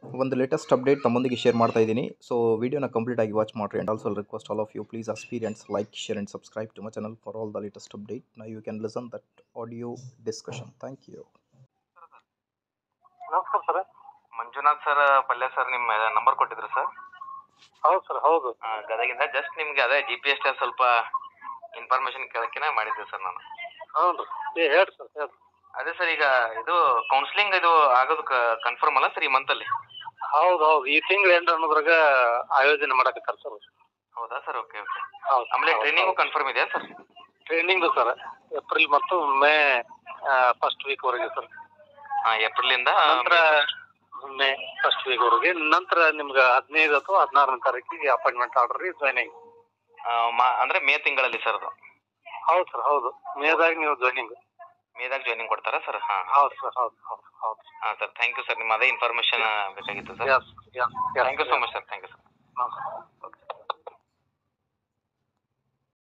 ಒಂದು latest update ತಮ್ಮೊಂದಿಗೆ share ಮಾಡ್ತಾ ಇದ್ದೀನಿ ಸೊ ವಿಡಿಯೋನ ಕಂಪ್ಲೀಟ್ ಆಗಿ ವಾಚ್ ಮಾಡಿರಿ and also request all of you please experience like share and subscribe to my channel for all the latest update ನಾ you can listen that audio discussion thank you ನಮಸ್ಕಾರ sir Manjunath sir ಪಲ್ಯ sir ನಿಮ್ಮ number ಕೊಟ್ಟಿದ್ರು sir ಹೌದು sir ಹೌದು ಗದಗಿಂದ just ನಿಮ್ಗೆ ಅದೇ ಜಿ ಪಿ ಎಸ್ ಸ್ವಲ್ಪ ಇನ್ಫಾರ್ಮೇಶನ್ ಕೇಳೋಕ್ಕೆ ಮಾಡಿದ್ದೆ ಸರ್ ನಾನು ಹೌದು ರೀ ಹೇಳಿ ಸರ್ ಹೇಳಿ ಅದೇ ಸರ್ ಈಗ ಇದು ಕೌನ್ಸ್ಲಿಂಗ್ ಇದು ಆಗೋದು ಕನ್ಫರ್ಮ್ ಅಲ್ಲ ಸರ್ ಈ ಮಂತಲ್ಲಿ ಹೌದು ಹೌದು ಈ ತಿಂಗಳು ಎಂಟು ಅನ್ನೋದ್ರಾಗ ಆಯೋಜನೆ ಮಾಡಕತ್ತಾರ ಸರ್ ಹೌದಾ ಸರ್ ಓಕೆ ಓಕೆ ಹೌದು ಆಮೇಲೆ ಟ್ರೈನಿಂಗು ಕನ್ಫರ್ಮ್ ಇದೆಯಾ ಸರ್ ಟ್ರೈನಿಂಗು ಸರ್ ಏಪ್ರಿಲ್ ಮತ್ತು ಮೇ ಫಸ್ಟ್ ವೀಕ್ ವರೆಗೆ ಸರ್ ಹಾಂ ಏಪ್ರಿಲಿಂದ ನಂತರ ಮೇ ಫಸ್ಟ್ ವೀಕ್ ವರೆಗೆ ನಂತರ ನಿಮ್ಗೆ ಹದಿನೈದು ಅಥವಾ ಹದಿನಾರನೇ ತಾರೀಕಿಗೆ ಅಪಾಯಿಂಟ್ಮೆಂಟ್ ಆರ್ಡರ್ ರೀ ಜಾಯ್ನಿಂಗ್ ಅಂದರೆ ಮೇ ತಿಂಗಳಲ್ಲಿ ಸರ್ ಅದು ಹೌದು ಸರ್ ಹೌದು ಮೇದಾಗ ನೀವು ಜಾಯ್ನಿಂಗ್ ಮೇದಾಗ ಜಾಯ್ನಿಂಗ್ ಕೊಡ್ತಾರಾ ಸರ್ ಹಾಂ ಹೌದು ಸರ್ ಹೌದು ಹೌದು ಹೌದು ಹಾಂ ಸರ್ ಥ್ಯಾಂಕ್ ಯು ಸರ್ ನಿಮ್ಮ ಅದೇ ಇನ್ಫಾರ್ಮೇಷನ್ ಬೇಕಾಗಿತ್ತು sir yes yes thank you so much sir thank you